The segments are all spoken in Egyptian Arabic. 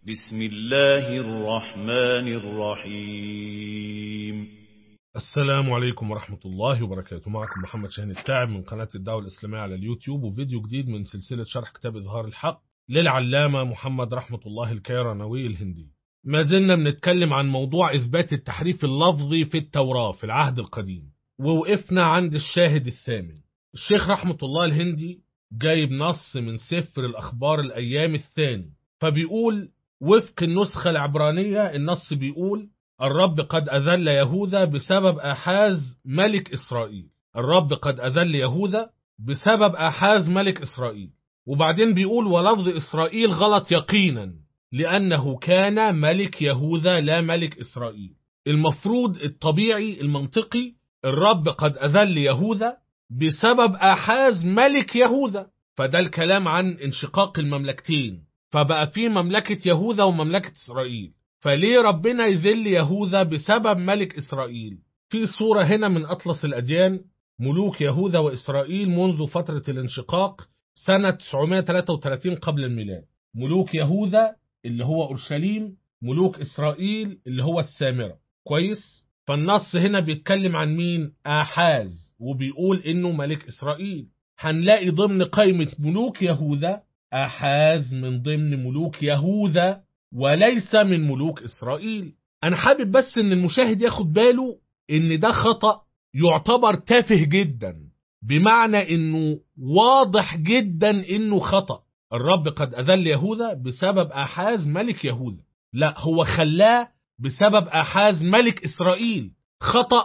بسم الله الرحمن الرحيم السلام عليكم ورحمة الله وبركاته معكم محمد شاهين التاعب من قناة الدعوة الإسلامية على اليوتيوب وفيديو جديد من سلسلة شرح كتاب إظهار الحق للعلامة محمد رحمة الله الكيرانوي الهندي ما زلنا بنتكلم عن موضوع إثبات التحريف اللفظي في التوراة في العهد القديم ووقفنا عند الشاهد الثامن الشيخ رحمة الله الهندي جايب نص من سفر الأخبار الأيام الثاني فبيقول وفق النسخة العبرانية النص بيقول الرب قد أذل يهوذا بسبب أحاز ملك إسرائيل الرب قد أذل يهوذا بسبب أحاز ملك إسرائيل وبعدين بيقول ولفظ إسرائيل غلط يقينا لأنه كان ملك يهوذا لا ملك إسرائيل المفروض الطبيعي المنطقي الرب قد أذل يهوذا بسبب أحاز ملك يهوذا فده الكلام عن انشقاق المملكتين فبقى في مملكة يهوذا ومملكة إسرائيل فليه ربنا يذل يهوذا بسبب ملك إسرائيل في صورة هنا من أطلس الأديان ملوك يهوذا وإسرائيل منذ فترة الانشقاق سنة 933 قبل الميلاد ملوك يهوذا اللي هو أورشليم ملوك إسرائيل اللي هو السامرة كويس فالنص هنا بيتكلم عن مين آحاز وبيقول إنه ملك إسرائيل هنلاقي ضمن قائمة ملوك يهوذا أحاز من ضمن ملوك يهوذا وليس من ملوك إسرائيل أنا حابب بس إن المشاهد ياخد باله إن ده خطأ يعتبر تافه جدا بمعنى إنه واضح جدا إنه خطأ الرب قد أذل يهوذا بسبب أحاز ملك يهوذا لا هو خلاه بسبب أحاز ملك إسرائيل خطأ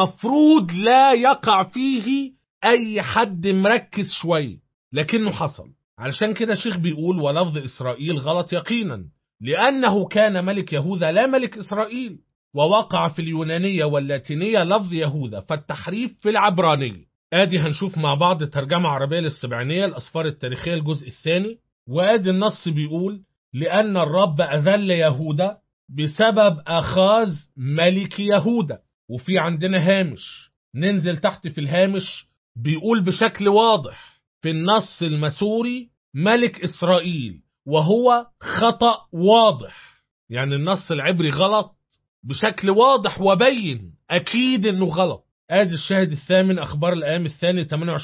مفروض لا يقع فيه أي حد مركز شوية لكنه حصل علشان كده الشيخ بيقول ولفظ إسرائيل غلط يقينا لأنه كان ملك يهوذا لا ملك إسرائيل ووقع في اليونانية واللاتينية لفظ يهوذا فالتحريف في العبرانية آدي هنشوف مع بعض ترجمة عربية للسبعينية الأسفار التاريخية الجزء الثاني وآدي النص بيقول لأن الرب أذل يهوذا بسبب أخاذ ملك يهوذا وفي عندنا هامش ننزل تحت في الهامش بيقول بشكل واضح في النص المسوري ملك إسرائيل وهو خطأ واضح يعني النص العبري غلط بشكل واضح وبين أكيد أنه غلط آدي الشاهد الثامن أخبار الأيام الثاني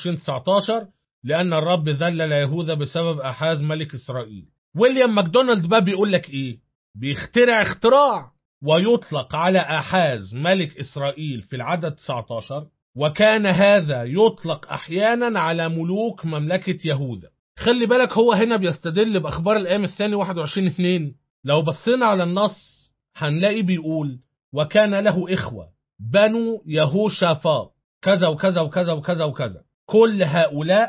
28-19 لأن الرب ذلل يهوذا بسبب أحاز ملك إسرائيل ويليام ماكدونالد بقى بيقول لك إيه بيخترع اختراع ويطلق على أحاز ملك إسرائيل في العدد 19 وكان هذا يطلق أحيانا على ملوك مملكة يهوذا خلي بالك هو هنا بيستدل بأخبار الأيام الثاني 21 2 لو بصينا على النص هنلاقي بيقول وكان له إخوة بنو يهوشافاط كذا وكذا وكذا وكذا وكذا كل هؤلاء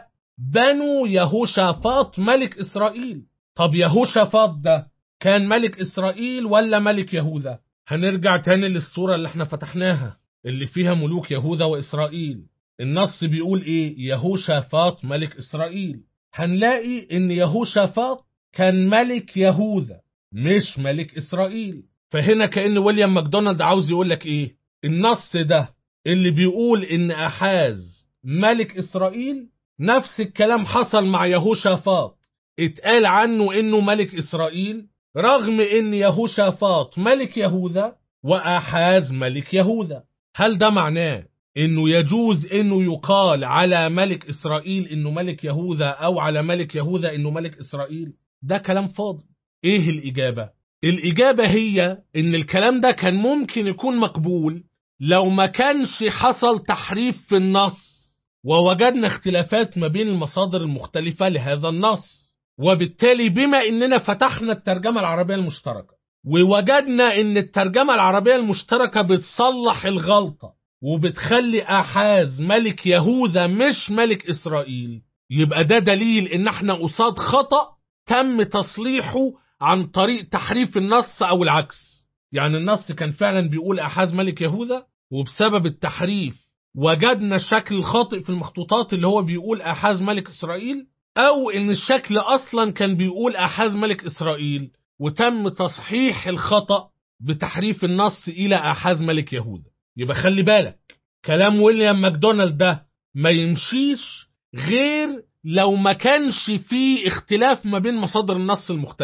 بنو يهوشافاط ملك إسرائيل طب يهوشافاط ده كان ملك إسرائيل ولا ملك يهوذا هنرجع تاني للصورة اللي احنا فتحناها اللي فيها ملوك يهوذا وإسرائيل النص بيقول إيه يهوشافاط ملك إسرائيل هنلاقي إن يهوشافاط كان ملك يهوذا مش ملك إسرائيل فهنا كأن ويليام ماكدونالد عاوز يقول لك إيه النص ده اللي بيقول إن أحاز ملك إسرائيل نفس الكلام حصل مع يهوشافاط اتقال عنه إنه ملك إسرائيل رغم إن يهوشافاط ملك يهوذا وأحاز ملك يهوذا هل ده معناه انه يجوز انه يقال على ملك اسرائيل انه ملك يهوذا او على ملك يهوذا انه ملك اسرائيل ده كلام فاضي ايه الاجابة الاجابة هي ان الكلام ده كان ممكن يكون مقبول لو ما كانش حصل تحريف في النص ووجدنا اختلافات ما بين المصادر المختلفة لهذا النص وبالتالي بما اننا فتحنا الترجمة العربية المشتركة ووجدنا ان الترجمة العربية المشتركة بتصلح الغلطة وبتخلي أحاز ملك يهوذا مش ملك إسرائيل يبقى ده دليل ان احنا قصاد خطأ تم تصليحه عن طريق تحريف النص او العكس يعني النص كان فعلا بيقول أحاز ملك يهوذا وبسبب التحريف وجدنا الشكل الخاطئ في المخطوطات اللي هو بيقول أحاز ملك إسرائيل او ان الشكل اصلا كان بيقول أحاز ملك إسرائيل وتم تصحيح الخطأ بتحريف النص إلى أحاز ملك يهوذا يبقى خلي بالك كلام ويليام ماكدونالد ده ما يمشيش غير لو ما كانش فيه اختلاف ما بين مصادر النص المختلفة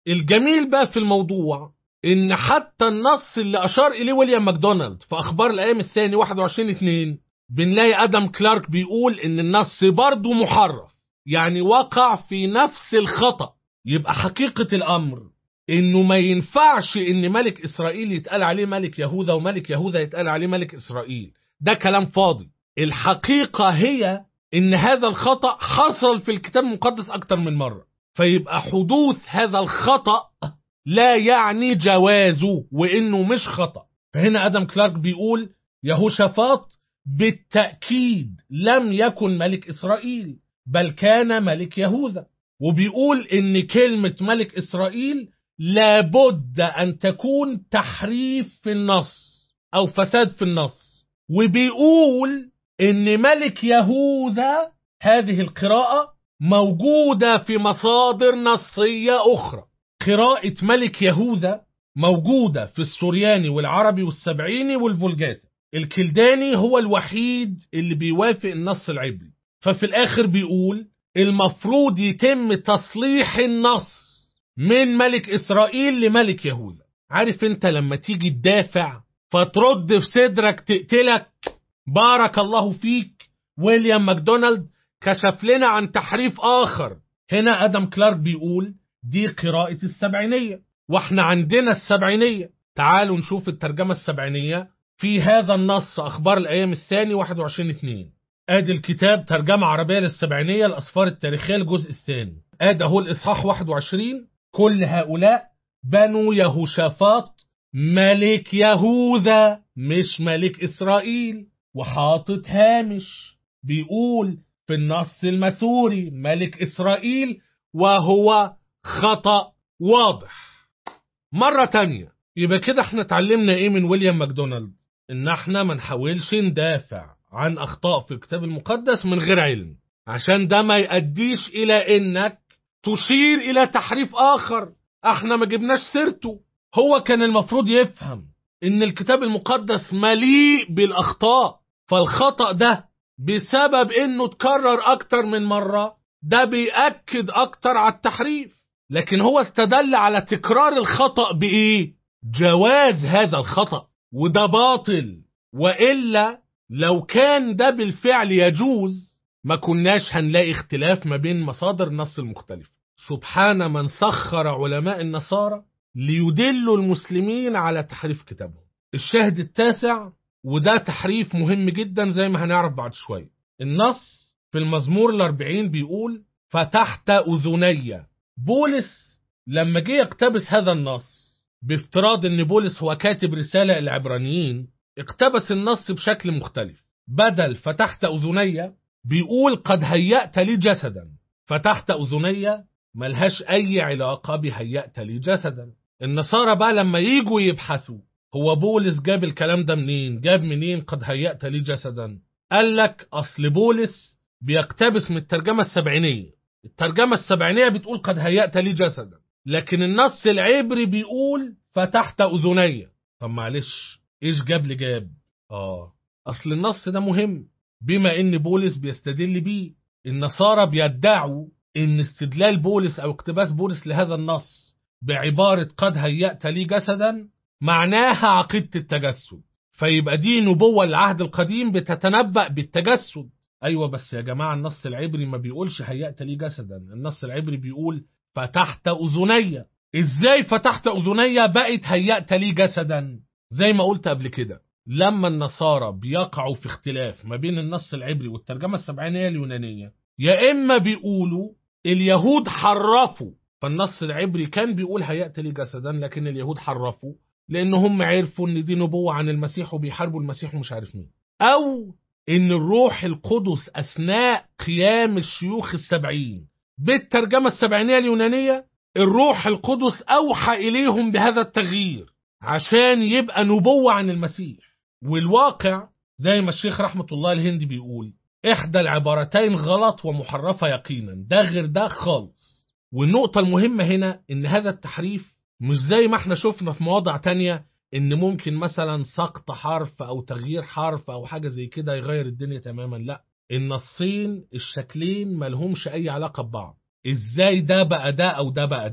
الجميل بقى في الموضوع ان حتى النص اللي اشار اليه ويليام ماكدونالد في اخبار الايام الثاني 21 2 بنلاقي ادم كلارك بيقول ان النص برضه محرف يعني وقع في نفس الخطأ يبقى حقيقة الامر انه ما ينفعش ان ملك اسرائيل يتقال عليه ملك يهوذا وملك يهوذا يتقال عليه ملك اسرائيل ده كلام فاضي الحقيقة هي ان هذا الخطأ حصل في الكتاب المقدس اكتر من مرة فيبقى حدوث هذا الخطأ لا يعني جوازه وانه مش خطأ فهنا ادم كلارك بيقول يهوشافاط بالتأكيد لم يكن ملك اسرائيل بل كان ملك يهوذا وبيقول ان كلمة ملك اسرائيل لابد ان تكون تحريف في النص او فساد في النص وبيقول ان ملك يهوذا هذه القراءة موجودة في مصادر نصية اخرى قراءة ملك يهوذا موجودة في السورياني والعربي والسبعيني والفولجاتا الكلداني هو الوحيد اللي بيوافق النص العبري ففي الاخر بيقول المفروض يتم تصليح النص من ملك اسرائيل لملك يهوذا عارف انت لما تيجي تدافع فترد في صدرك تقتلك بارك الله فيك ويليام ماكدونالد كشف لنا عن تحريف اخر هنا ادم كلارك بيقول دي قراءة السبعينية واحنا عندنا السبعينية تعالوا نشوف الترجمة السبعينية في هذا النص اخبار الايام الثاني 21 2 ادي الكتاب ترجمة عربية للسبعينية الاسفار التاريخية الجزء الثاني ادي اهو الاصحاح 21 كل هؤلاء بنو يهوشافاط ملك يهوذا مش ملك اسرائيل وحاطط هامش بيقول في النص المسوري ملك اسرائيل وهو خطأ واضح مرة تانية يبقى كده احنا اتعلمنا ايه من ويليام ماكدونالد ان احنا ما نحاولش ندافع عن اخطاء في الكتاب المقدس من غير علم عشان ده ما يؤديش الى انك تشير الى تحريف اخر احنا ما جبناش سيرته هو كان المفروض يفهم ان الكتاب المقدس مليء بالاخطاء فالخطأ ده بسبب انه اتكرر اكتر من مرة ده بيأكد اكتر على التحريف لكن هو استدل على تكرار الخطأ بايه جواز هذا الخطأ وده باطل وإلا لو كان ده بالفعل يجوز ما كناش هنلاقي اختلاف ما بين مصادر النص المختلفة سبحان من سخر علماء النصارى ليدلوا المسلمين على تحريف كتابهم الشاهد التاسع وده تحريف مهم جدا زي ما هنعرف بعد شوية النص في المزمور الأربعين بيقول فتحت أذني بولس لما جه يقتبس هذا النص بافتراض ان بولس هو كاتب رسالة العبرانيين اقتبس النص بشكل مختلف بدل فتحت أذني بيقول قد هيأت لي جسدا فتحت أذني ملهاش أي علاقة بهيأت لي جسدا النصارى بقى لما يجوا يبحثوا هو بولس جاب الكلام ده منين جاب منين قد هيأت لي جسدا قال لك أصل بولس بيقتبس من الترجمة السبعينية الترجمة السبعينية بتقول قد هيأت لي جسدا لكن النص العبري بيقول فتحت أذني طب معلش إيش جاب لي جاب آه أصل النص ده مهم بما إن بولس بيستدل بيه النصارى بيدعوا إن استدلال بولس أو اقتباس بولس لهذا النص بعبارة قد هيأت لي جسدا معناها عقيدة التجسد فيبقى دي نبوة العهد القديم بتتنبأ بالتجسد أيوة بس يا جماعة النص العبري ما بيقولش هيأت لي جسدا النص العبري بيقول فتحت أذني إزاي فتحت أذني بقت هيأت لي جسدا زي ما قلت قبل كده لما النصارى بيقعوا في اختلاف ما بين النص العبري والترجمة السبعينية اليونانية يا إما بيقولوا اليهود حرفوا فالنص العبري كان بيقول هيأت لي جسدا لكن اليهود حرفوا لأن هم عرفوا إن دي نبوة عن المسيح وبيحاربوا المسيح ومش عارف مين أو إن الروح القدس أثناء قيام الشيوخ السبعين بالترجمة السبعينية اليونانية الروح القدس أوحى إليهم بهذا التغيير عشان يبقى نبوة عن المسيح والواقع زي ما الشيخ رحمة الله الهندي بيقول إحدى العبارتين غلط ومحرفة يقينا ده غير ده خالص والنقطة المهمة هنا إن هذا التحريف مش زي ما احنا شفنا في مواضع تانية إن ممكن مثلا سقط حرف أو تغيير حرف أو حاجة زي كده يغير الدنيا تماما لا النصين الشكلين ملهمش أي علاقة ببعض إزاي ده بقى ده أو ده بقى ده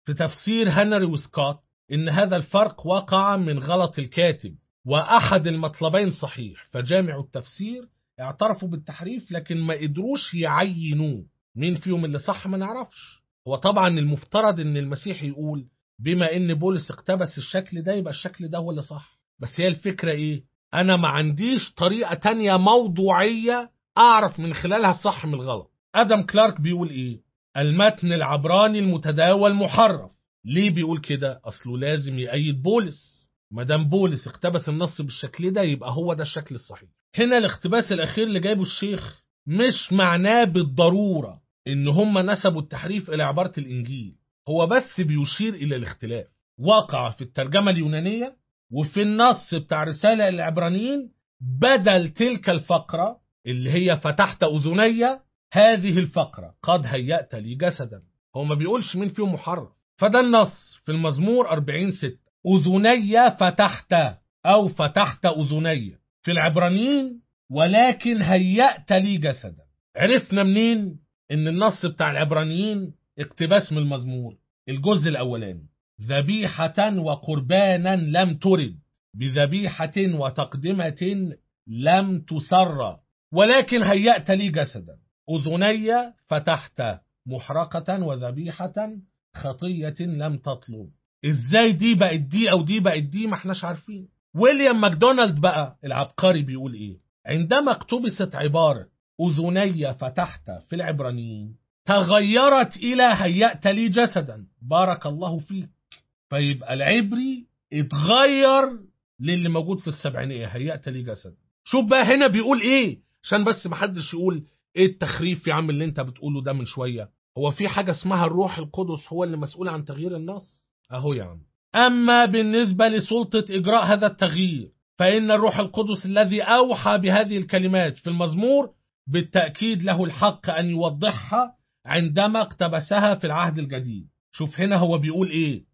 في تفسير هنري وسكوت إن هذا الفرق وقع من غلط الكاتب وأحد المطلبين صحيح فجامع التفسير اعترفوا بالتحريف لكن ما قدروش يعينوه مين فيهم اللي صح ما نعرفش هو طبعا المفترض ان المسيح يقول بما ان بولس اقتبس الشكل ده يبقى الشكل ده هو اللي صح بس هي الفكرة ايه انا ما عنديش طريقة تانية موضوعية اعرف من خلالها الصح من الغلط ادم كلارك بيقول ايه المتن العبراني المتداول محرف ليه بيقول كده اصله لازم يأيد بولس ما دام بولس اقتبس النص بالشكل ده يبقى هو ده الشكل الصحيح هنا الاقتباس الاخير اللي جايبه الشيخ مش معناه بالضرورة ان هم نسبوا التحريف الى عبارة الانجيل هو بس بيشير الى الاختلاف وقع في الترجمة اليونانية وفي النص بتاع رسالة العبرانيين بدل تلك الفقرة اللي هي فتحت أذني هذه الفقرة قد هيأت لي جسدا هو ما بيقولش مين فيهم محرف فده النص في المزمور 40 6 أذني فتحت أو فتحت أذني في العبرانيين ولكن هيأت لي جسدا عرفنا منين ان النص بتاع العبرانيين اقتباس من المزمور الجزء الاولاني ذبيحة وقربانا لم ترد بذبيحة وتقدمة لم تسر ولكن هيأت لي جسدا أذني فتحت محرقة وذبيحة خطية لم تطلب ازاي دي بقت دي او دي بقت دي ما احناش عارفين ويليام ماكدونالد بقى العبقري بيقول ايه عندما اقتبست عبارة أذني فتحت في العبرانيين تغيرت إلى هيأت لي جسدا بارك الله فيك فيبقى العبري اتغير للي موجود في السبعينية هيأت لي جسدا شوف بقى هنا بيقول ايه عشان بس محدش يقول ايه التخريف يا عم اللي انت بتقوله ده من شوية هو في حاجة اسمها الروح القدس هو اللي مسؤول عن تغيير النص اهو يا عم أما بالنسبة لسلطة إجراء هذا التغيير فإن الروح القدس الذي أوحى بهذه الكلمات في المزمور بالتأكيد له الحق أن يوضحها عندما اقتبسها في العهد الجديد شوف هنا هو بيقول إيه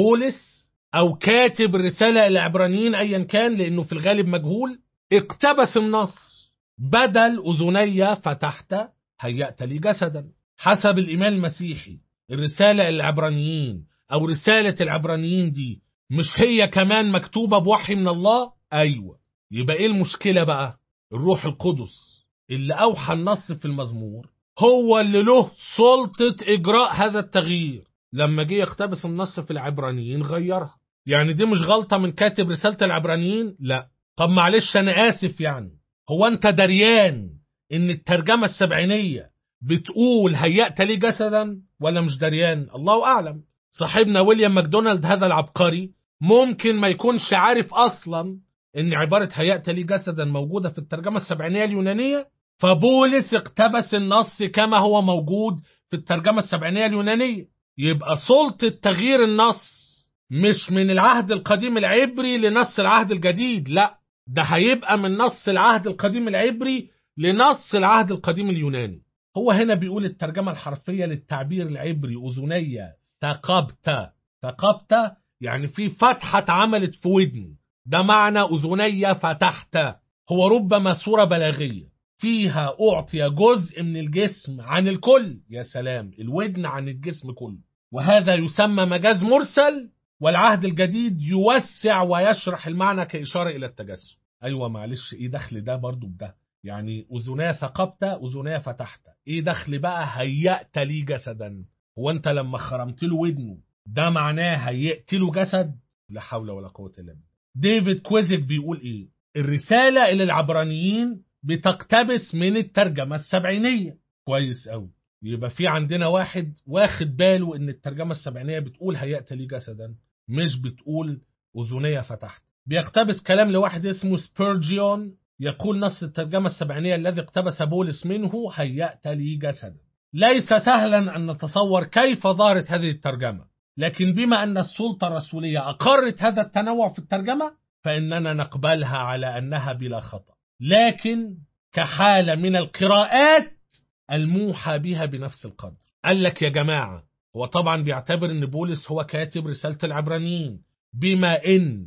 بولس أو كاتب الرسالة العبرانيين أيا كان لأنه في الغالب مجهول اقتبس النص بدل أذني فتحت هيأت لي جسدا حسب الإيمان المسيحي الرسالة العبرانيين أو رسالة العبرانيين دي مش هي كمان مكتوبة بوحي من الله أيوة يبقى إيه المشكلة بقى الروح القدس اللي أوحى النص في المزمور هو اللي له سلطة إجراء هذا التغيير لما جه يقتبس النص في العبرانيين غيرها يعني دي مش غلطة من كاتب رسالة العبرانيين لا طب معلش أنا آسف يعني هو أنت دريان إن الترجمة السبعينية بتقول هيأت لي جسدا ولا مش دريان الله أعلم صاحبنا ويليام ماكدونالد هذا العبقري ممكن ما يكونش عارف أصلا إن عبارة هيأت لي جسدا موجودة في الترجمة السبعينية اليونانية فبولس اقتبس النص كما هو موجود في الترجمة السبعينية اليونانية يبقى سلطة تغيير النص مش من العهد القديم العبري لنص العهد الجديد لا ده هيبقى من نص العهد القديم العبري لنص العهد القديم اليوناني هو هنا بيقول الترجمة الحرفية للتعبير العبري أذنية ثقبت ثقبت يعني في فتحة اتعملت في ودني ده معنى أذنية فتحت هو ربما صورة بلاغية فيها أعطي جزء من الجسم عن الكل يا سلام الودن عن الجسم كله وهذا يسمى مجاز مرسل والعهد الجديد يوسع ويشرح المعنى كإشارة إلى التجسد أيوة معلش إيه دخل ده برضو بده يعني أذنية ثقبت أذنية فتحت إيه دخل بقى هيأت لي جسدا هو أنت لما خرمت له ودنه ده معناه هيأت له جسد لا حول ولا قوة إلا بالله ديفيد كويزك بيقول إيه الرسالة إلى العبرانيين بتقتبس من الترجمة السبعينية كويس قوي يبقى في عندنا واحد واخد باله ان الترجمة السبعينية بتقول هيأت لي جسدا مش بتقول أذنية فتحت بيقتبس كلام لواحد اسمه سبيرجيون يقول نص الترجمة السبعينية الذي اقتبس بولس منه هيأت لي جسدا ليس سهلا أن نتصور كيف ظهرت هذه الترجمة لكن بما أن السلطة الرسولية أقرت هذا التنوع في الترجمة فإننا نقبلها على أنها بلا خطأ لكن كحالة من القراءات الموحى بها بنفس القدر قال لك يا جماعة هو طبعا بيعتبر ان بولس هو كاتب رسالة العبرانيين بما ان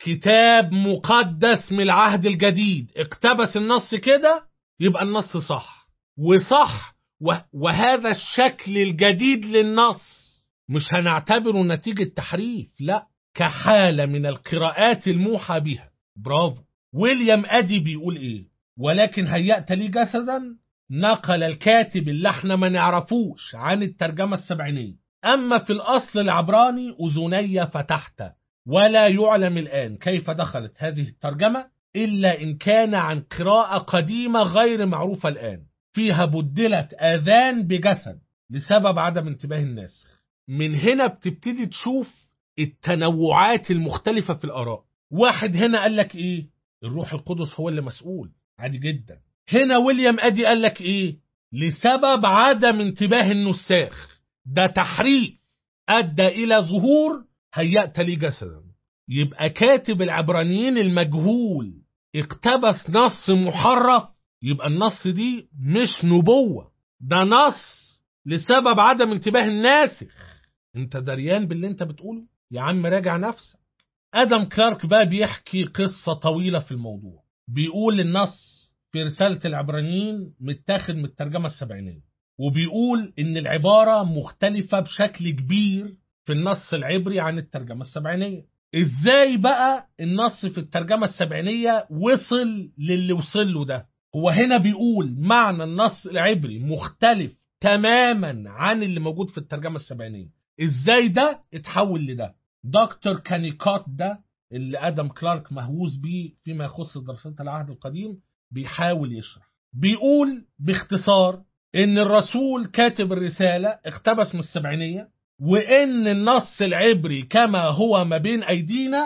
كتاب مقدس من العهد الجديد اقتبس النص كده يبقى النص صح وصح وهذا الشكل الجديد للنص مش هنعتبره نتيجة تحريف لا كحالة من القراءات الموحى بها برافو ويليام أدي بيقول إيه ولكن هيأت لي جسدا نقل الكاتب اللي احنا ما نعرفوش عن الترجمة السبعينية أما في الأصل العبراني أذني فتحت ولا يعلم الآن كيف دخلت هذه الترجمة إلا إن كان عن قراءة قديمة غير معروفة الآن فيها بدلت آذان بجسد لسبب عدم انتباه الناس من هنا بتبتدي تشوف التنوعات المختلفة في الآراء واحد هنا قال لك إيه الروح القدس هو اللي مسؤول عادي جدا هنا ويليام أدي قال لك إيه لسبب عدم انتباه النساخ ده تحريف أدى إلى ظهور هيأت لي جسدا يبقى كاتب العبرانيين المجهول اقتبس نص محرف يبقى النص دي مش نبوة ده نص لسبب عدم انتباه الناسخ انت دريان باللي انت بتقوله يا عم راجع نفسك ادم كلارك بقى بيحكي قصة طويلة في الموضوع بيقول النص في رسالة العبرانيين متاخد من الترجمة السبعينية وبيقول ان العبارة مختلفة بشكل كبير في النص العبري عن الترجمة السبعينية ازاي بقى النص في الترجمة السبعينية وصل للي وصل له ده هو هنا بيقول معنى النص العبري مختلف تماما عن اللي موجود في الترجمة السبعينية ازاي ده اتحول لده دكتور كانيكات ده اللي ادم كلارك مهووس بيه فيما يخص دراسات العهد القديم بيحاول يشرح بيقول باختصار ان الرسول كاتب الرسالة اقتبس من السبعينية وان النص العبري كما هو ما بين ايدينا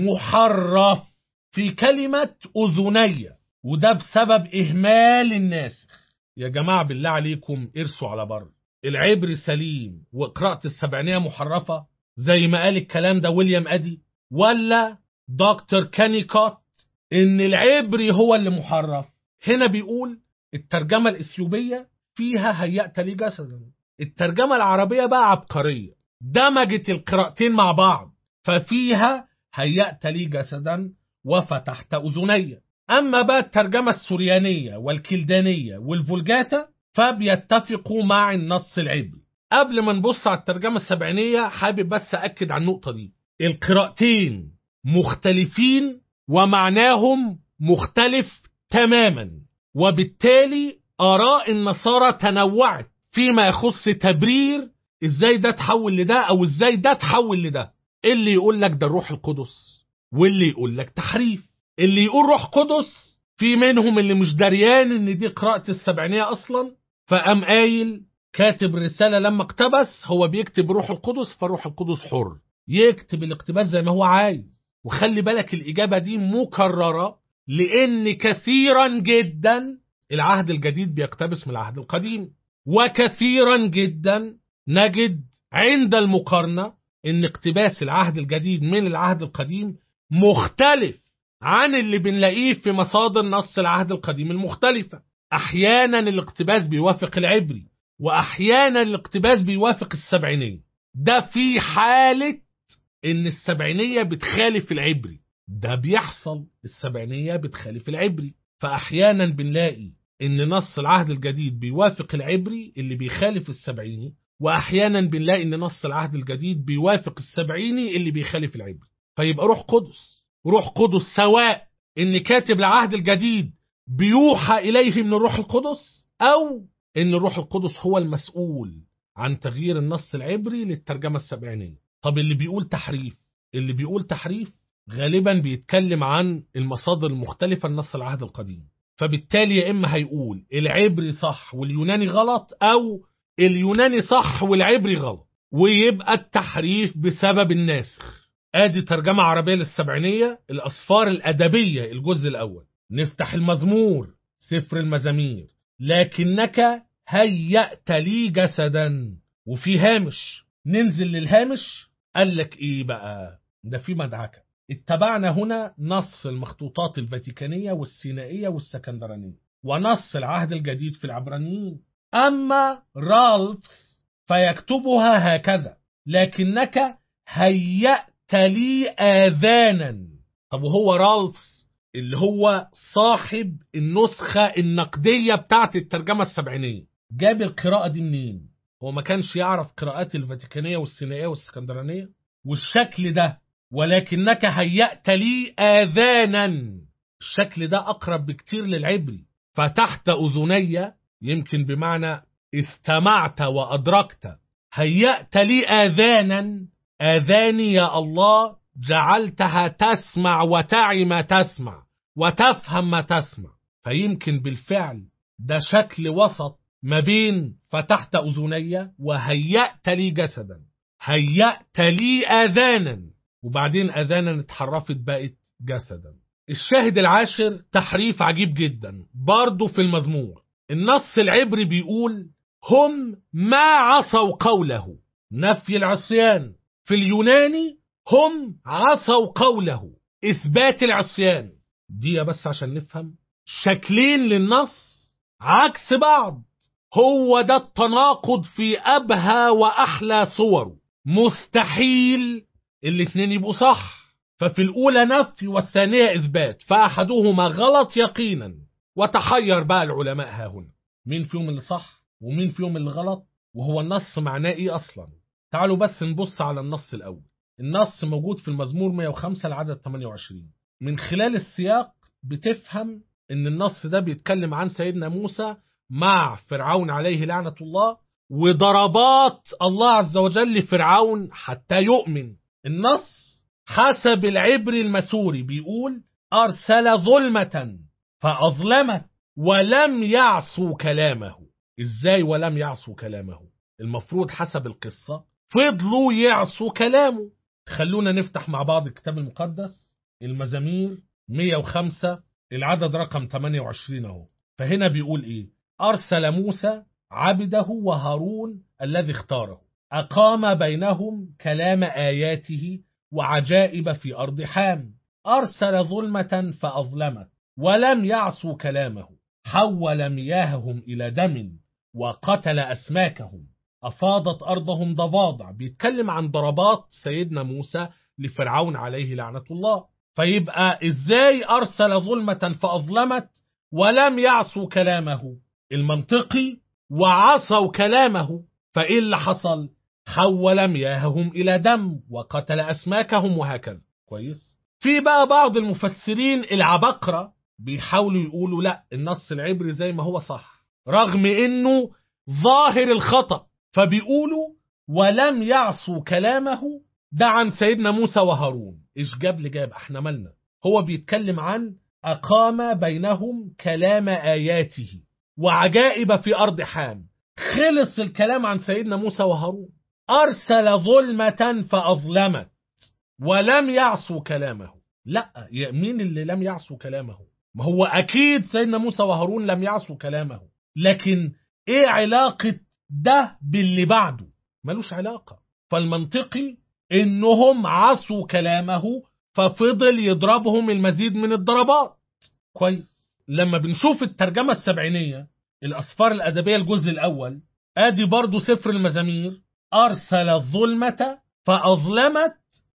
محرف في كلمة اذنية وده بسبب اهمال الناسخ يا جماعة بالله عليكم ارسوا على بر العبري سليم وقراءة السبعينية محرفة زي ما قال الكلام ده ويليام أدي ولا دكتور كانيكوت ان العبري هو اللي محرف هنا بيقول الترجمة الإثيوبية فيها هيأت لي جسدا الترجمة العربية بقى عبقرية دمجت القراءتين مع بعض ففيها هيأت لي جسدا وفتحت أذني أما بقى الترجمة السوريانية والكلدانية والفولجاتا فبيتفقوا مع النص العبري قبل ما نبص على الترجمة السبعينية حابب بس أكد على النقطة دي القراءتين مختلفين ومعناهم مختلف تماما وبالتالي آراء النصارى تنوعت فيما يخص تبرير ازاي ده تحول لده او ازاي ده تحول لده اللي يقول لك ده الروح القدس واللي يقول لك تحريف اللي يقول روح قدس في منهم اللي مش دريان ان دي قراءة السبعينية اصلا فقام قايل كاتب رسالة لما اقتبس هو بيكتب روح القدس فروح القدس حر يكتب الاقتباس زي ما هو عايز وخلي بالك الإجابة دي مكررة لأن كثيرا جدا العهد الجديد بيقتبس من العهد القديم وكثيرا جدا نجد عند المقارنة ان اقتباس العهد الجديد من العهد القديم مختلف عن اللي بنلاقيه في مصادر نص العهد القديم المختلفة احيانا الاقتباس بيوافق العبري واحيانا الاقتباس بيوافق السبعينية ده في حالة ان السبعينية بتخالف العبري ده بيحصل السبعينية بتخالف العبري فاحيانا بنلاقي ان نص العهد الجديد بيوافق العبري اللي بيخالف السبعيني واحيانا بنلاقي ان نص العهد الجديد بيوافق السبعيني اللي بيخالف العبري فيبقى روح قدس روح قدس سواء ان كاتب العهد الجديد بيوحى اليه من الروح القدس او ان الروح القدس هو المسؤول عن تغيير النص العبري للترجمة السبعينية طب اللي بيقول تحريف اللي بيقول تحريف غالبا بيتكلم عن المصادر المختلفة لنص العهد القديم فبالتالي يا إما هيقول العبري صح واليوناني غلط أو اليوناني صح والعبري غلط ويبقى التحريف بسبب الناسخ ادي ترجمة عربية للسبعينية الأصفار الأدبية الجزء الأول نفتح المزمور سفر المزامير لكنك هيأت لي جسدا وفي هامش ننزل للهامش قال لك ايه بقى ده في مدعكة اتبعنا هنا نص المخطوطات الفاتيكانية والسينائية والسكندرانية ونص العهد الجديد في العبرانيين أما رالفس فيكتبها هكذا لكنك هيأت لي آذانا طب وهو رالفس اللي هو صاحب النسخة النقدية بتاعت الترجمة السبعينية جاب القراءة دي منين هو ما كانش يعرف قراءات الفاتيكانية والسينائية والاسكندرانية والشكل ده ولكنك هيأت لي آذانا الشكل ده أقرب بكتير للعبري فتحت أذني يمكن بمعنى استمعت وأدركت هيأت لي آذانا آذاني يا الله جعلتها تسمع وتعي ما تسمع وتفهم ما تسمع فيمكن بالفعل ده شكل وسط ما بين فتحت أذني وهيأت لي جسدا هيأت لي آذانا وبعدين آذانا اتحرفت بقت جسدا الشاهد العاشر تحريف عجيب جدا برضه في المزمور النص العبري بيقول هم ما عصوا قوله نفي العصيان في اليوناني هم عصوا قوله إثبات العصيان دي بس عشان نفهم شكلين للنص عكس بعض هو ده التناقض في أبهى وأحلى صوره مستحيل الاتنين يبقوا صح ففي الأولى نفي والثانية إثبات فأحدهما غلط يقينا وتحير بقى العلماء ها هنا مين فيهم اللي صح ومين فيهم اللي غلط وهو النص معناه إيه أصلا تعالوا بس نبص على النص الأول النص موجود في المزمور 105 العدد 28 من خلال السياق بتفهم ان النص ده بيتكلم عن سيدنا موسى مع فرعون عليه لعنة الله وضربات الله عز وجل لفرعون حتى يؤمن النص حسب العبر المسوري بيقول أرسل ظلمة فأظلمت ولم يعصوا كلامه إزاي ولم يعصوا كلامه المفروض حسب القصة فضلوا يعصوا كلامه خلونا نفتح مع بعض الكتاب المقدس المزامير 105 العدد رقم 28 اهو فهنا بيقول ايه ارسل موسى عبده وهارون الذي اختاره اقام بينهم كلام اياته وعجائب في ارض حام ارسل ظلمه فاظلمت ولم يعصوا كلامه حول مياههم الى دم وقتل اسماكهم افاضت ارضهم ضفادع بيتكلم عن ضربات سيدنا موسى لفرعون عليه لعنه الله فيبقى ازاي ارسل ظلمة فاظلمت ولم يعصوا كلامه المنطقي وعصوا كلامه فايه اللي حصل حول مياههم الى دم وقتل اسماكهم وهكذا كويس في بقى بعض المفسرين العبقرة بيحاولوا يقولوا لا النص العبري زي ما هو صح رغم انه ظاهر الخطأ فبيقولوا ولم يعصوا كلامه ده عن سيدنا موسى وهارون ايش جاب لجاب احنا مالنا هو بيتكلم عن اقام بينهم كلام اياته وعجائب في ارض حام خلص الكلام عن سيدنا موسى وهارون ارسل ظلمة فاظلمت ولم يعصوا كلامه لا مين اللي لم يعصوا كلامه ما هو اكيد سيدنا موسى وهارون لم يعصوا كلامه لكن ايه علاقة ده باللي بعده ملوش علاقة فالمنطقي انهم عصوا كلامه ففضل يضربهم المزيد من الضربات كويس لما بنشوف الترجمة السبعينية الأسفار الأدبية الجزء الأول آدي برضو سفر المزامير أرسل الظلمة فأظلمت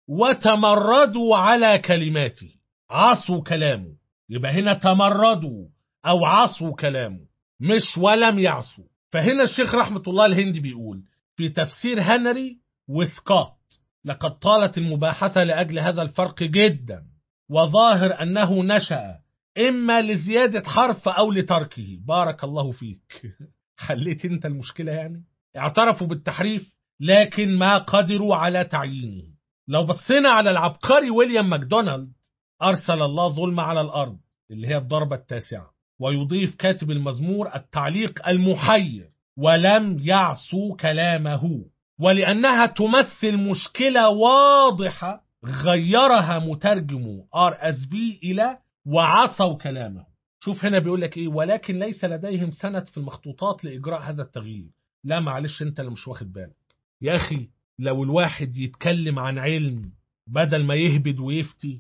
وتمردوا على كلماته عصوا كلامه يبقى هنا تمردوا أو عصوا كلامه مش ولم يعصوا فهنا الشيخ رحمة الله الهندي بيقول في تفسير هنري وسقاط لقد طالت المباحثة لأجل هذا الفرق جدا وظاهر أنه نشأ إما لزيادة حرف أو لتركه بارك الله فيك حليت أنت المشكلة يعني اعترفوا بالتحريف لكن ما قدروا على تعيينه لو بصينا على العبقري ويليام ماكدونالد أرسل الله ظلم على الأرض اللي هي الضربة التاسعة ويضيف كاتب المزمور التعليق المحير ولم يعصوا كلامه ولأنها تمثل مشكلة واضحة غيرها مترجم ار اس بي إلى وعصوا كلامه شوف هنا بيقول لك إيه ولكن ليس لديهم سند في المخطوطات لإجراء هذا التغيير لا معلش أنت اللي مش واخد بالك يا أخي لو الواحد يتكلم عن علم بدل ما يهبد ويفتي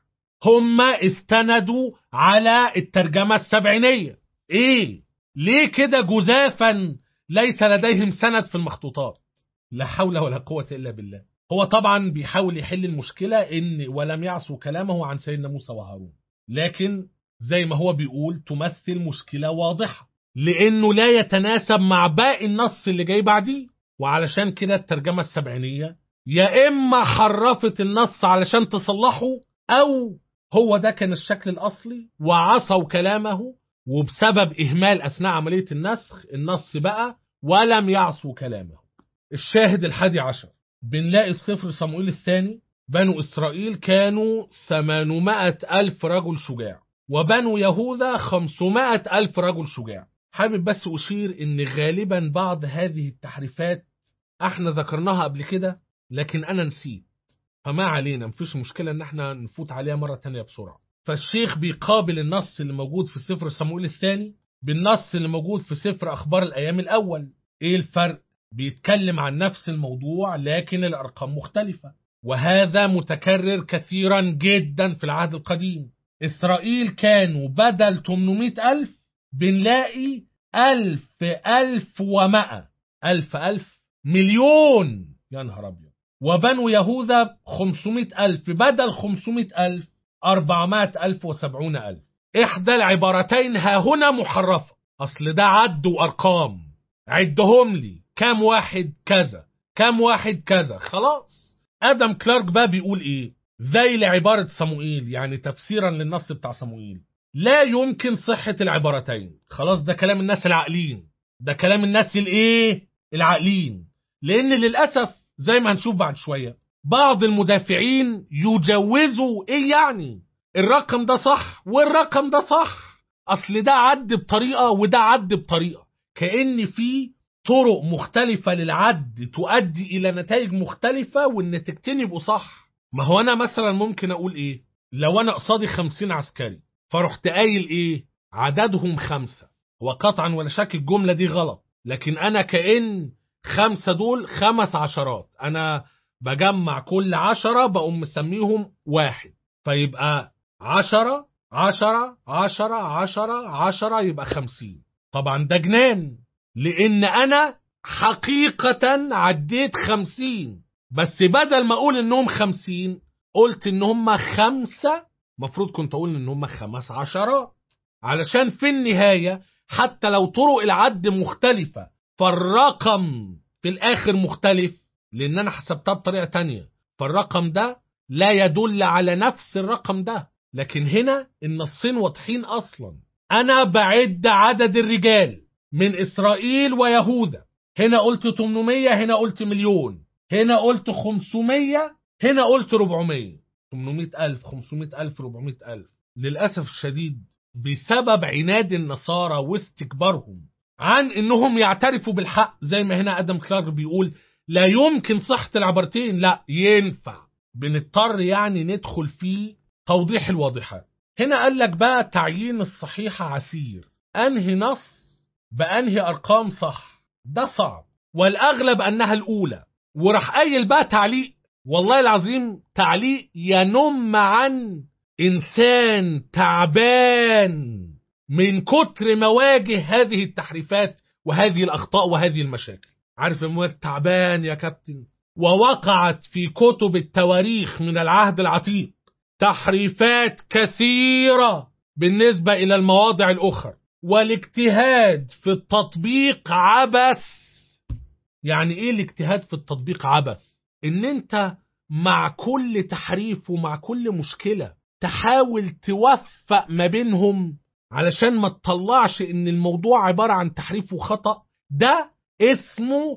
هم استندوا على الترجمة السبعينية ايه ليه كده جزافا ليس لديهم سند في المخطوطات لا حول ولا قوة إلا بالله هو طبعا بيحاول يحل المشكلة إن ولم يعصوا كلامه عن سيدنا موسى وهارون لكن زي ما هو بيقول تمثل مشكلة واضحة لأنه لا يتناسب مع باقي النص اللي جاي بعديه وعلشان كده الترجمة السبعينية يا إما حرفت النص علشان تصلحه أو هو ده كان الشكل الأصلي وعصوا كلامه وبسبب إهمال أثناء عملية النسخ النص بقى ولم يعصوا كلامه الشاهد الحادي عشر بنلاقي السفر صموئيل الثاني بنو إسرائيل كانوا ثمانمائة ألف رجل شجاع وبنو يهوذا خمسمائة ألف رجل شجاع حابب بس أشير إن غالبا بعض هذه التحريفات احنا ذكرناها قبل كده لكن أنا نسيت فما علينا مفيش مشكلة إن احنا نفوت عليها مرة تانية بسرعة فالشيخ بيقابل النص اللي موجود في سفر صموئيل الثاني بالنص اللي موجود في سفر أخبار الأيام الأول إيه الفرق؟ بيتكلم عن نفس الموضوع لكن الأرقام مختلفة وهذا متكرر كثيرا جدا في العهد القديم إسرائيل كانوا بدل 800 ألف بنلاقي ألف ألف ومائة ألف ألف مليون يا نهار أبيض وبنو يهوذا 500 ألف بدل 500 ألف 400 ألف وسبعون ألف إحدى العبارتين ها هنا محرفة أصل ده عد وأرقام عدهم لي كام واحد كذا كام واحد كذا خلاص ادم كلارك بقى بيقول ايه زي لعبارة صموئيل يعني تفسيرا للنص بتاع صموئيل لا يمكن صحة العبارتين خلاص ده كلام الناس العاقلين ده كلام الناس الايه العاقلين لان للأسف زي ما هنشوف بعد شوية بعض المدافعين يجوزوا ايه يعني الرقم ده صح والرقم ده صح اصل ده عد بطريقة وده عد بطريقة كأن في طرق مختلفة للعد تؤدي إلى نتائج مختلفة والنتيجتين يبقوا صح ما هو أنا مثلا ممكن أقول إيه لو أنا قصادي خمسين عسكري فرحت قايل إيه عددهم خمسة وقطعا ولا شك الجملة دي غلط لكن أنا كأن خمسة دول خمس عشرات أنا بجمع كل عشرة بقوم مسميهم واحد فيبقى عشرة عشرة عشرة عشرة عشرة يبقى خمسين طبعا ده جنان لان انا حقيقة عديت خمسين بس بدل ما اقول انهم خمسين قلت ان هم خمسة مفروض كنت اقول ان هم خمس عشرات علشان في النهاية حتى لو طرق العد مختلفة فالرقم في الاخر مختلف لان انا حسبتها بطريقة تانية فالرقم ده لا يدل على نفس الرقم ده لكن هنا النصين واضحين اصلا انا بعد عدد الرجال من إسرائيل ويهوذا هنا قلت 800 هنا قلت مليون هنا قلت 500 هنا قلت 400 800 ألف 500 ألف 400 ألف للأسف الشديد بسبب عناد النصارى واستكبارهم عن انهم يعترفوا بالحق زي ما هنا ادم كلارك بيقول لا يمكن صحة العبارتين لا ينفع بنضطر يعني ندخل في توضيح الواضحات هنا قال لك بقى تعيين الصحيحة عسير انهي نص بأنهي أرقام صح ده صعب والأغلب أنها الأولى وراح قايل بقى تعليق والله العظيم تعليق ينم عن إنسان تعبان من كتر مواجه هذه التحريفات وهذه الأخطاء وهذه المشاكل عارف المواد تعبان يا كابتن ووقعت في كتب التواريخ من العهد العتيق تحريفات كثيرة بالنسبة إلى المواضع الأخرى والاجتهاد في التطبيق عبث يعني ايه الاجتهاد في التطبيق عبث ان انت مع كل تحريف ومع كل مشكلة تحاول توفق ما بينهم علشان ما تطلعش ان الموضوع عبارة عن تحريف وخطأ ده اسمه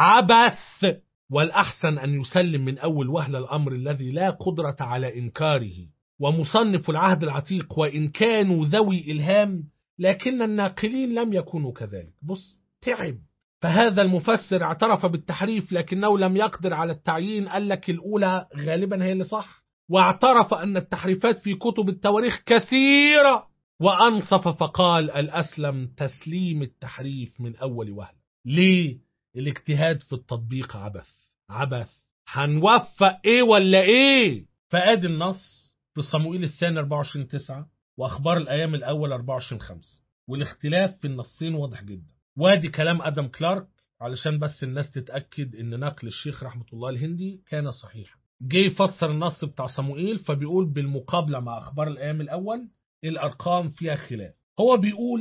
عبث والأحسن أن يسلم من أول وهلة الأمر الذي لا قدرة على إنكاره ومصنف العهد العتيق وإن كانوا ذوي إلهام لكن الناقلين لم يكونوا كذلك بص تعب فهذا المفسر اعترف بالتحريف لكنه لم يقدر على التعيين قال لك الأولى غالبا هي اللي صح واعترف أن التحريفات في كتب التواريخ كثيرة وأنصف فقال الأسلم تسليم التحريف من أول وهلة ليه؟ الاجتهاد في التطبيق عبث عبث هنوفق ايه ولا ايه فادي النص في صموئيل الثاني 24 9 واخبار الايام الاول 24 5 والاختلاف في النصين واضح جدا وادي كلام ادم كلارك علشان بس الناس تتاكد ان نقل الشيخ رحمه الله الهندي كان صحيحا جه يفسر النص بتاع صموئيل فبيقول بالمقابله مع اخبار الايام الاول الارقام فيها خلاف هو بيقول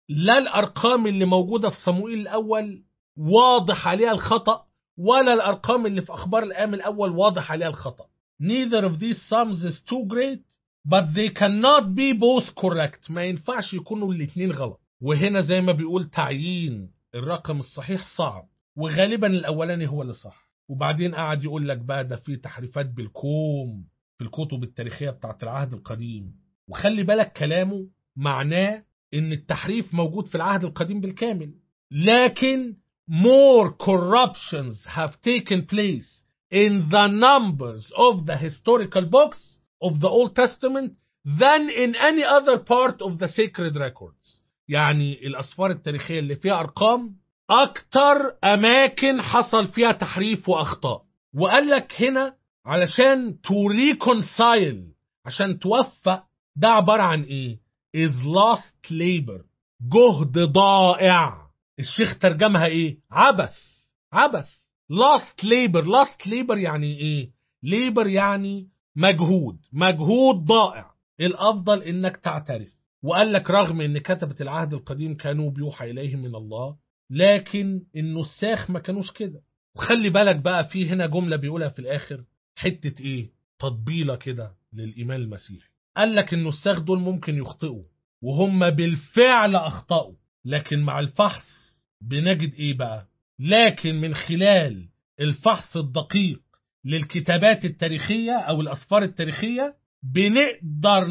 لا الأرقام اللي موجودة في صموئيل الأول واضح عليها الخطأ ولا الأرقام اللي في أخبار الأيام الأول واضح عليها الخطأ neither of these sums is too great but they cannot be both correct ما ينفعش يكونوا الاتنين غلط وهنا زي ما بيقول تعيين الرقم الصحيح صعب وغالبا الأولاني هو اللي صح وبعدين قعد يقول لك بقى ده في تحريفات بالكوم في الكتب التاريخية بتاعت العهد القديم وخلي بالك كلامه معناه ان التحريف موجود في العهد القديم بالكامل لكن more corruptions have taken place in the numbers of the historical books of the Old Testament than in any other part of the sacred records يعني الأسفار التاريخية اللي فيها أرقام أكتر أماكن حصل فيها تحريف وأخطاء وقال لك هنا علشان to reconcile عشان توفق ده عبارة عن إيه is lost labor جهد ضائع الشيخ ترجمها إيه عبث عبث lost labor lost labor يعني إيه labor يعني مجهود مجهود ضائع الأفضل إنك تعترف وقال لك رغم ان كتبة العهد القديم كانوا بيوحى اليهم من الله لكن النساخ ما كانوش كده وخلي بالك بقى في هنا جملة بيقولها في الاخر حتة ايه تطبيلة كده للايمان المسيحي قال لك النساخ دول ممكن يخطئوا وهم بالفعل اخطأوا لكن مع الفحص بنجد ايه بقى لكن من خلال الفحص الدقيق للكتابات التاريخية او الاسفار التاريخية بنقدر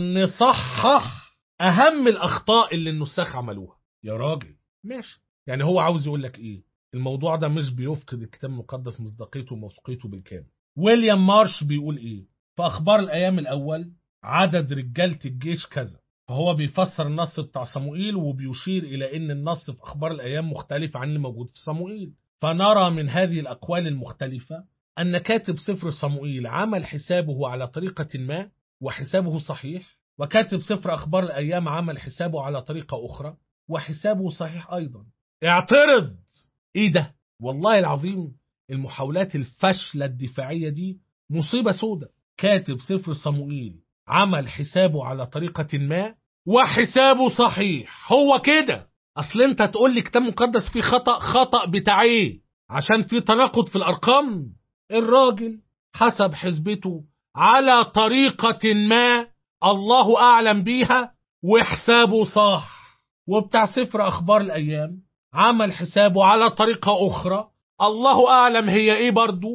نصحح اهم الاخطاء اللي النساخ عملوها يا راجل ماشي يعني هو عاوز يقول لك ايه الموضوع ده مش بيفقد الكتاب المقدس مصداقيته وموثوقيته بالكامل ويليام مارش بيقول ايه في اخبار الايام الاول عدد رجاله الجيش كذا فهو بيفسر النص بتاع صموئيل وبيشير الى ان النص في اخبار الايام مختلف عن اللي موجود في صموئيل فنرى من هذه الاقوال المختلفه ان كاتب سفر صموئيل عمل حسابه على طريقه ما وحسابه صحيح وكاتب سفر أخبار الأيام عمل حسابه على طريقة أخرى وحسابه صحيح أيضا اعترض إيه ده والله العظيم المحاولات الفاشلة الدفاعية دي مصيبة سودة كاتب سفر صموئيل عمل حسابه على طريقة ما وحسابه صحيح هو كده أصل أنت تقول لي كتاب مقدس فيه خطأ خطأ بتاع إيه عشان في تناقض في الأرقام الراجل حسب حسبته على طريقة ما الله أعلم بيها وحسابه صح وبتاع سفر أخبار الأيام عمل حسابه على طريقة أخرى الله أعلم هي إيه برضو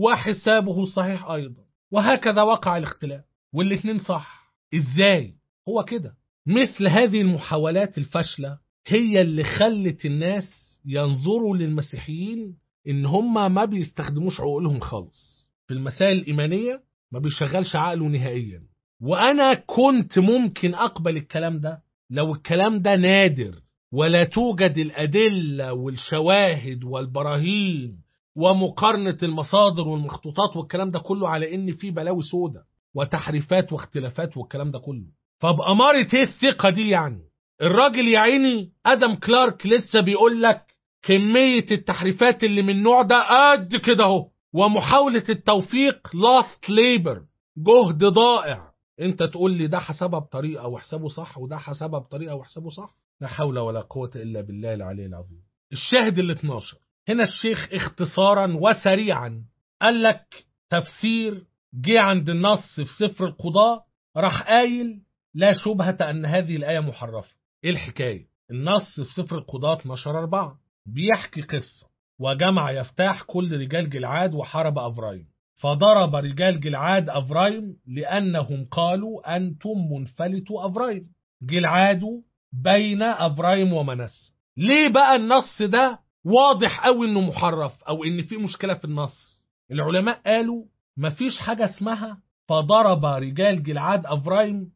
وحسابه صحيح أيضا وهكذا وقع الاختلاف والاتنين صح إزاي هو كده مثل هذه المحاولات الفاشلة هي اللي خلت الناس ينظروا للمسيحيين إن هم ما بيستخدموش عقولهم خالص في المسائل الإيمانية ما بيشغلش عقله نهائيا وأنا كنت ممكن أقبل الكلام ده لو الكلام ده نادر ولا توجد الأدلة والشواهد والبراهين ومقارنة المصادر والمخطوطات والكلام ده كله على إن في بلاوي سودة وتحريفات واختلافات والكلام ده كله فبأمارة إيه الثقة دي يعني الراجل يا عيني أدم كلارك لسه بيقول لك كمية التحريفات اللي من النوع ده قد كده اهو ومحاولة التوفيق لاست ليبر جهد ضائع انت تقول لي ده حسبها بطريقة وحسابه صح وده حسبها بطريقة وحسابه صح لا حول ولا قوة إلا بالله العلي العظيم الشاهد ال 12 هنا الشيخ اختصارا وسريعا قال لك تفسير جه عند النص في سفر القضاء راح قايل لا شبهة أن هذه الآية محرفة إيه الحكاية النص في سفر القضاء 12 4 بيحكي قصة وجمع يفتاح كل رجال جلعاد وحارب أفرايم فضرب رجال جلعاد أفرايم لأنهم قالوا أنتم منفلتوا أفرايم جلعاد بين أفرايم ومنس ليه بقى النص ده واضح قوي انه محرف او ان في مشكلة في النص العلماء قالوا مفيش حاجة اسمها فضرب رجال جلعاد أفرايم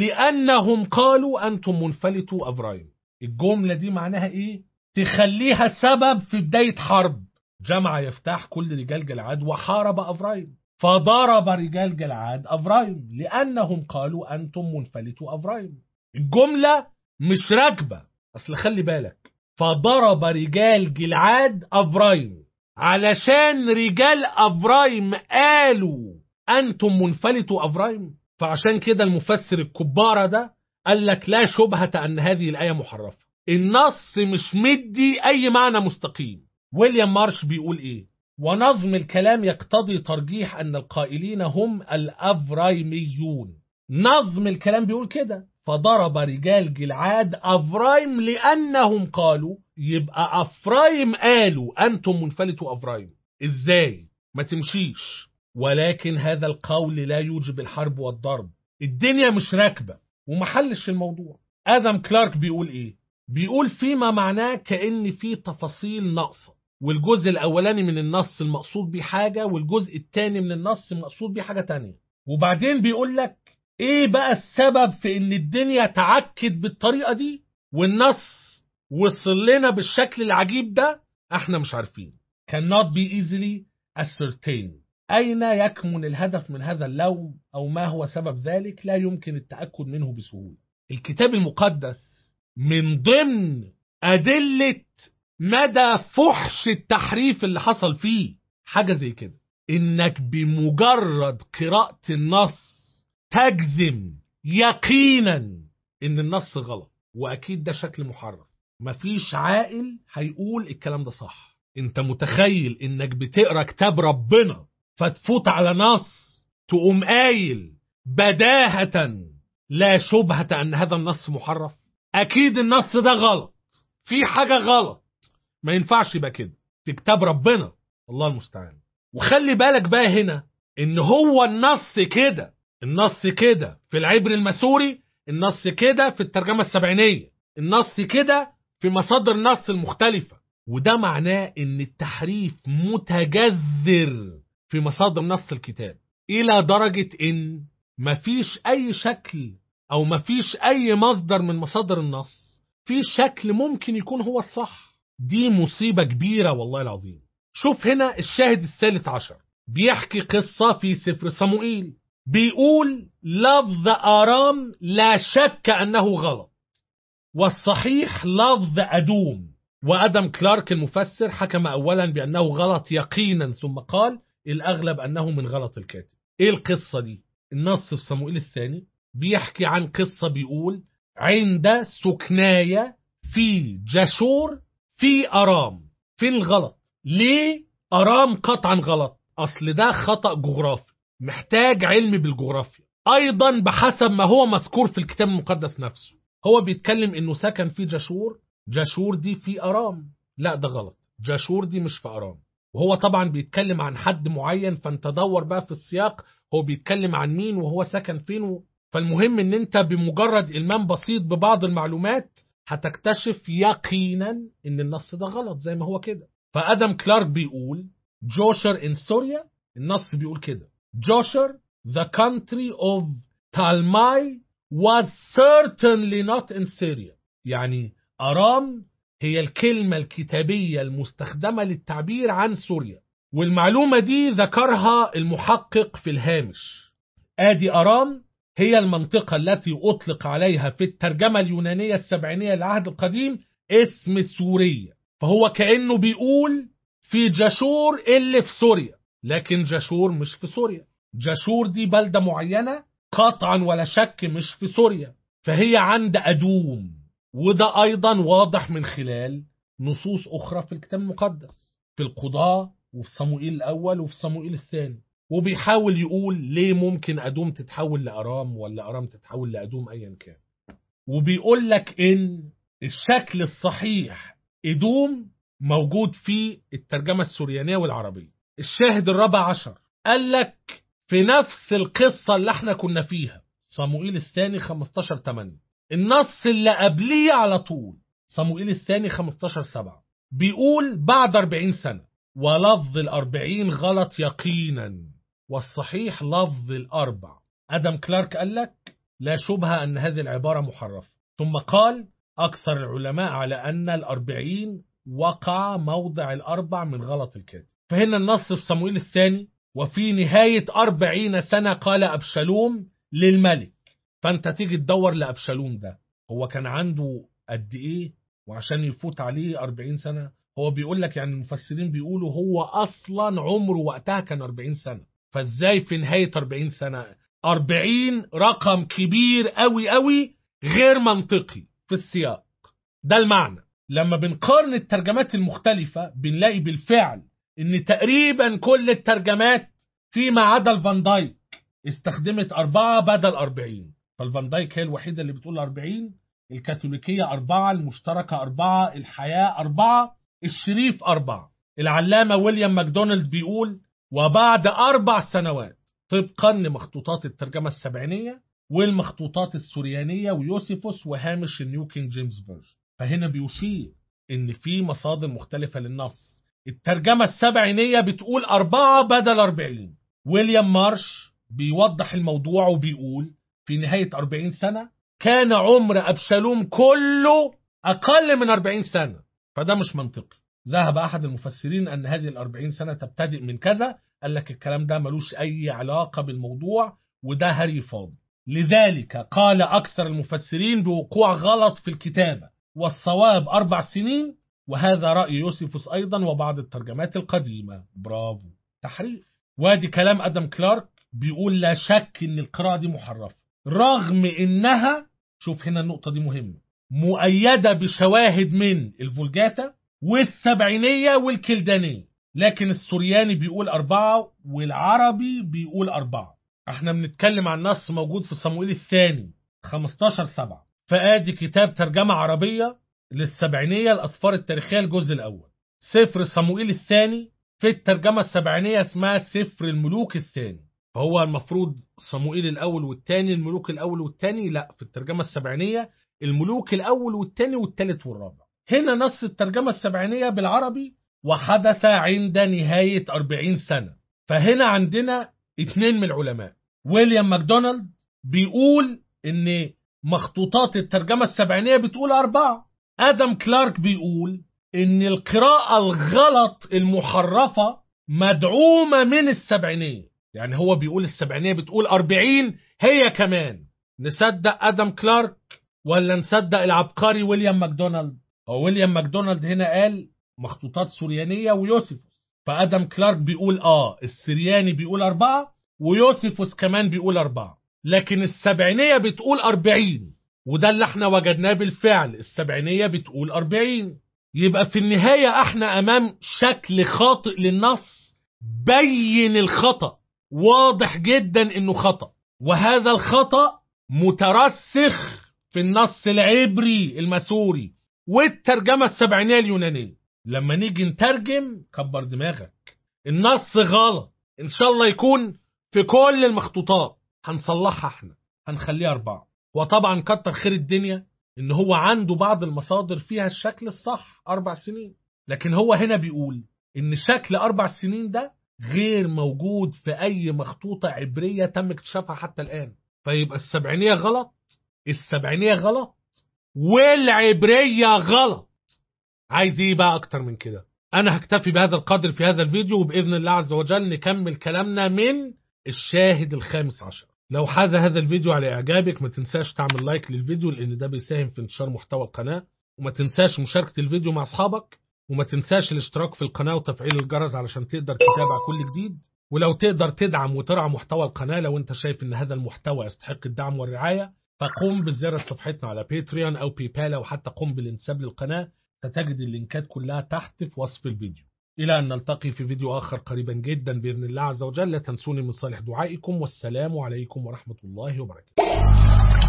لأنهم قالوا أنتم منفلتوا أفرايم الجملة دي معناها إيه؟ تخليها سبب في بداية حرب جمع يفتح كل رجال جلعاد وحارب أفرايم فضرب رجال جلعاد أفرايم لأنهم قالوا أنتم منفلتوا أفرايم الجملة مش راكبة أصل خلي بالك فضرب رجال جلعاد أفرايم علشان رجال أفرايم قالوا أنتم منفلتوا أفرايم فعشان كده المفسر الكبارة ده قال لك لا شبهة أن هذه الآية محرفة النص مش مدي أي معنى مستقيم ويليام مارش بيقول إيه ونظم الكلام يقتضي ترجيح أن القائلين هم الأفرايميون نظم الكلام بيقول كده فضرب رجال جلعاد أفرايم لأنهم قالوا يبقى أفرايم قالوا أنتم منفلتوا أفرايم إزاي ما تمشيش ولكن هذا القول لا يوجب الحرب والضرب الدنيا مش راكبة ومحلش الموضوع آدم كلارك بيقول إيه بيقول فيما معناه كأن في تفاصيل ناقصة والجزء الأولاني من النص المقصود بيه حاجة والجزء الثاني من النص المقصود بيه حاجة تانية وبعدين بيقول لك ايه بقى السبب في ان الدنيا تعكد بالطريقة دي والنص وصل لنا بالشكل العجيب ده احنا مش عارفين cannot be easily ascertained أين يكمن الهدف من هذا اللوم أو ما هو سبب ذلك لا يمكن التأكد منه بسهولة الكتاب المقدس من ضمن أدلة مدى فحش التحريف اللي حصل فيه حاجة زي كده إنك بمجرد قراءة النص تجزم يقينا إن النص غلط وأكيد ده شكل محرف مفيش عاقل هيقول الكلام ده صح انت متخيل انك بتقرا كتاب ربنا فتفوت على نص تقوم قايل بداهة لا شبهة أن هذا النص محرف أكيد النص ده غلط في حاجة غلط ما ينفعش يبقى كده في كتاب ربنا الله المستعان وخلي بالك بقى هنا ان هو النص كده النص كده في العبر المسوري النص كده في الترجمة السبعينية النص كده في مصادر النص المختلفة وده معناه ان التحريف متجذر في مصادر نص الكتاب الى درجة ان مفيش اي شكل او مفيش اي مصدر من مصادر النص في شكل ممكن يكون هو الصح دي مصيبة كبيرة والله العظيم شوف هنا الشاهد الثالث عشر بيحكي قصة في سفر صموئيل بيقول لفظ آرام لا شك أنه غلط والصحيح لفظ أدوم وأدم كلارك المفسر حكم أولا بأنه غلط يقينا ثم قال الأغلب أنه من غلط الكاتب إيه القصة دي؟ النص في صموئيل الثاني بيحكي عن قصة بيقول عند سكناية في جاشور في أرام فين الغلط؟ ليه أرام قطعا غلط؟ أصل ده خطأ جغرافي محتاج علم بالجغرافيا أيضا بحسب ما هو مذكور في الكتاب المقدس نفسه هو بيتكلم إنه سكن في جاشور جاشور دي في أرام لا ده غلط جاشور دي مش في أرام وهو طبعا بيتكلم عن حد معين فانت دور بقى في السياق هو بيتكلم عن مين وهو سكن فين و... فالمهم ان انت بمجرد المام بسيط ببعض المعلومات هتكتشف يقينا ان النص ده غلط زي ما هو كده فادم كلارك بيقول جوشر ان سوريا النص بيقول كده جوشر the country of Talmai was certainly not in Syria يعني أرام هي الكلمة الكتابية المستخدمة للتعبير عن سوريا والمعلومة دي ذكرها المحقق في الهامش آدي أرام هي المنطقة التي أطلق عليها في الترجمة اليونانية السبعينية للعهد القديم اسم سوريا فهو كأنه بيقول في جاشور اللي في سوريا لكن جاشور مش في سوريا جاشور دي بلدة معينة قطعا ولا شك مش في سوريا فهي عند أدوم وده أيضا واضح من خلال نصوص أخرى في الكتاب المقدس في القضاء وفي صموئيل الأول وفي صموئيل الثاني وبيحاول يقول ليه ممكن أدوم تتحول لأرام ولا أرام تتحول لأدوم أيا كان وبيقول لك إن الشكل الصحيح إدوم موجود في الترجمة السوريانية والعربية الشاهد الرابع عشر قال لك في نفس القصة اللي احنا كنا فيها صموئيل الثاني 15 8 النص اللي قبليه على طول صموئيل الثاني 15 7 بيقول بعد 40 سنة ولفظ الأربعين غلط يقينا والصحيح لفظ الأربع أدم كلارك قال لك لا شبهة أن هذه العبارة محرفة ثم قال أكثر العلماء على أن الأربعين وقع موضع الأربع من غلط الكاتب فهنا النص في صموئيل الثاني وفي نهاية أربعين سنة قال أبشالوم للملك فأنت تيجي تدور لأبشالوم ده هو كان عنده قد إيه وعشان يفوت عليه أربعين سنة هو بيقول لك يعني المفسرين بيقولوا هو أصلا عمره وقتها كان أربعين سنة فإزاي في نهاية أربعين سنة أربعين رقم كبير قوي قوي غير منطقي في السياق ده المعنى لما بنقارن الترجمات المختلفة بنلاقي بالفعل ان تقريبا كل الترجمات فيما عدا الفان دايك استخدمت أربعة بدل أربعين فالفان دايك هي الوحيدة اللي بتقول أربعين الكاثوليكية أربعة المشتركة أربعة الحياة أربعة الشريف أربعة العلامة ويليام ماكدونالد بيقول وبعد أربع سنوات طبقا لمخطوطات الترجمة السبعينية والمخطوطات السوريانية ويوسيفوس وهامش النيو كينج جيمس فيرجن فهنا بيشير إن في مصادر مختلفة للنص الترجمة السبعينية بتقول أربعة بدل أربعين ويليام مارش بيوضح الموضوع وبيقول في نهاية أربعين سنة كان عمر أبشالوم كله أقل من أربعين سنة فده مش منطقي ذهب أحد المفسرين أن هذه الأربعين سنة تبتدئ من كذا قال لك الكلام ده ملوش أي علاقة بالموضوع وده هري فاضي لذلك قال أكثر المفسرين بوقوع غلط في الكتابة والصواب أربع سنين وهذا رأي يوسيفوس أيضا وبعض الترجمات القديمة برافو تحريف وادي كلام أدم كلارك بيقول لا شك إن القراءة دي محرفة رغم إنها شوف هنا النقطة دي مهمة مؤيدة بشواهد من الفولجاتا والسبعينية والكلدانية لكن السورياني بيقول أربعة والعربي بيقول أربعة احنا بنتكلم عن نص موجود في صموئيل الثاني 15 سبعة فآدي كتاب ترجمة عربية للسبعينية الأسفار التاريخية الجزء الأول سفر صموئيل الثاني في الترجمة السبعينية اسمها سفر الملوك الثاني فهو المفروض صموئيل الأول والثاني الملوك الأول والثاني لا في الترجمة السبعينية الملوك الأول والثاني والثالث والرابع هنا نص الترجمة السبعينية بالعربي وحدث عند نهاية 40 سنة فهنا عندنا اتنين من العلماء ويليام ماكدونالد بيقول ان مخطوطات الترجمة السبعينية بتقول أربعة آدم كلارك بيقول ان القراءة الغلط المحرفة مدعومة من السبعينية يعني هو بيقول السبعينية بتقول أربعين هي كمان نصدق آدم كلارك ولا نصدق العبقري ويليام ماكدونالد هو ويليام ماكدونالد هنا قال مخطوطات سوريانية ويوسيفوس فآدم كلارك بيقول آه السرياني بيقول أربعة ويوسيفوس كمان بيقول أربعة لكن السبعينية بتقول أربعين وده اللي احنا وجدناه بالفعل السبعينية بتقول أربعين يبقى في النهاية احنا أمام شكل خاطئ للنص بين الخطأ واضح جدا انه خطأ وهذا الخطأ مترسخ في النص العبري المسوري والترجمة السبعينية اليونانية لما نيجي نترجم كبر دماغك النص غلط ان شاء الله يكون في كل المخطوطات هنصلحها احنا هنخليها أربعة وطبعا كتر خير الدنيا ان هو عنده بعض المصادر فيها الشكل الصح أربع سنين لكن هو هنا بيقول ان شكل أربع سنين ده غير موجود في أي مخطوطة عبرية تم اكتشافها حتى الآن فيبقى السبعينية غلط السبعينية غلط والعبرية غلط عايز ايه بقى اكتر من كده انا هكتفي بهذا القدر في هذا الفيديو وباذن الله عز وجل نكمل كلامنا من الشاهد الخامس عشر لو حاز هذا الفيديو على اعجابك ما تنساش تعمل لايك للفيديو لان ده بيساهم في انتشار محتوى القناه وما تنساش مشاركه الفيديو مع اصحابك وما تنساش الاشتراك في القناه وتفعيل الجرس علشان تقدر تتابع كل جديد ولو تقدر تدعم وترعى محتوى القناه لو انت شايف ان هذا المحتوى يستحق الدعم والرعايه فقم بزيارة صفحتنا على باتريون أو بيبال أو حتى قم بالانساب للقناة ستجد اللينكات كلها تحت في وصف الفيديو إلى أن نلتقي في فيديو آخر قريبا جدا بإذن الله عز وجل لا تنسوني من صالح دعائكم والسلام عليكم ورحمة الله وبركاته